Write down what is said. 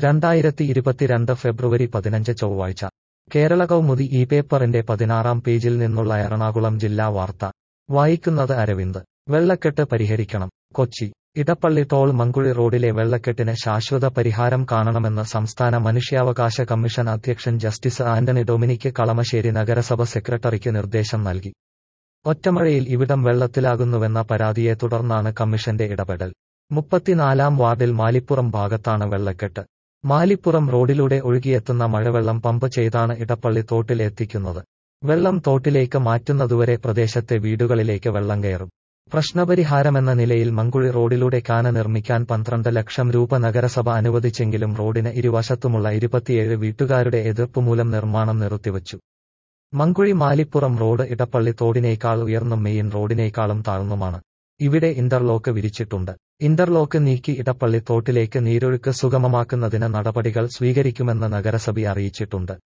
രണ്ടായിരത്തി ഇരുപത്തിരണ്ട് ഫെബ്രുവരി പതിനഞ്ച് ചൊവ്വാഴ്ച കേരള കൗമുദി ഈ പേപ്പറിന്റെ പതിനാറാം പേജിൽ നിന്നുള്ള എറണാകുളം ജില്ലാ വാർത്ത വായിക്കുന്നത് അരവിന്ദ് വെള്ളക്കെട്ട് പരിഹരിക്കണം കൊച്ചി ഇടപ്പള്ളി ടോൾ മങ്കുഴി റോഡിലെ വെള്ളക്കെട്ടിന് ശാശ്വത പരിഹാരം കാണണമെന്ന് സംസ്ഥാന മനുഷ്യാവകാശ കമ്മീഷൻ അധ്യക്ഷൻ ജസ്റ്റിസ് ആന്റണി ഡൊമിനിക് കളമശ്ശേരി നഗരസഭ സെക്രട്ടറിക്ക് നിർദ്ദേശം നൽകി ഒറ്റമഴയിൽ ഇവിടം വെള്ളത്തിലാകുന്നുവെന്ന പരാതിയെ തുടർന്നാണ് കമ്മീഷന്റെ ഇടപെടൽ മുപ്പത്തിനാലാം വാർഡിൽ മാലിപ്പുറം ഭാഗത്താണ് വെള്ളക്കെട്ട് മാലിപ്പുറം റോഡിലൂടെ ഒഴുകിയെത്തുന്ന മഴവെള്ളം പമ്പ് ചെയ്താണ് ഇടപ്പള്ളി തോട്ടിൽ എത്തിക്കുന്നത് വെള്ളം തോട്ടിലേക്ക് മാറ്റുന്നതുവരെ പ്രദേശത്തെ വീടുകളിലേക്ക് വെള്ളം കയറും പ്രശ്നപരിഹാരമെന്ന നിലയിൽ മങ്കുഴി റോഡിലൂടെ കാന നിർമ്മിക്കാൻ പന്ത്രണ്ട് ലക്ഷം രൂപ നഗരസഭ അനുവദിച്ചെങ്കിലും റോഡിന് ഇരുവശത്തുമുള്ള ഇരുപത്തിയേഴ് വീട്ടുകാരുടെ എതിർപ്പുമൂലം നിർമ്മാണം നിർത്തിവച്ചു മങ്കുഴി മാലിപ്പുറം റോഡ് ഇടപ്പള്ളി തോടിനേക്കാൾ ഉയർന്നും മെയിൻ റോഡിനേക്കാളും താഴ്ന്നുമാണ് ഇവിടെ ഇന്റർലോക്ക് വിരിച്ചിട്ടുണ്ട് ഇന്റർലോക്ക് നീക്കി ഇടപ്പള്ളി തോട്ടിലേക്ക് നീരൊഴുക്ക് സുഗമമാക്കുന്നതിന് നടപടികൾ സ്വീകരിക്കുമെന്ന് നഗരസഭ അറിയിച്ചിട്ടുണ്ട്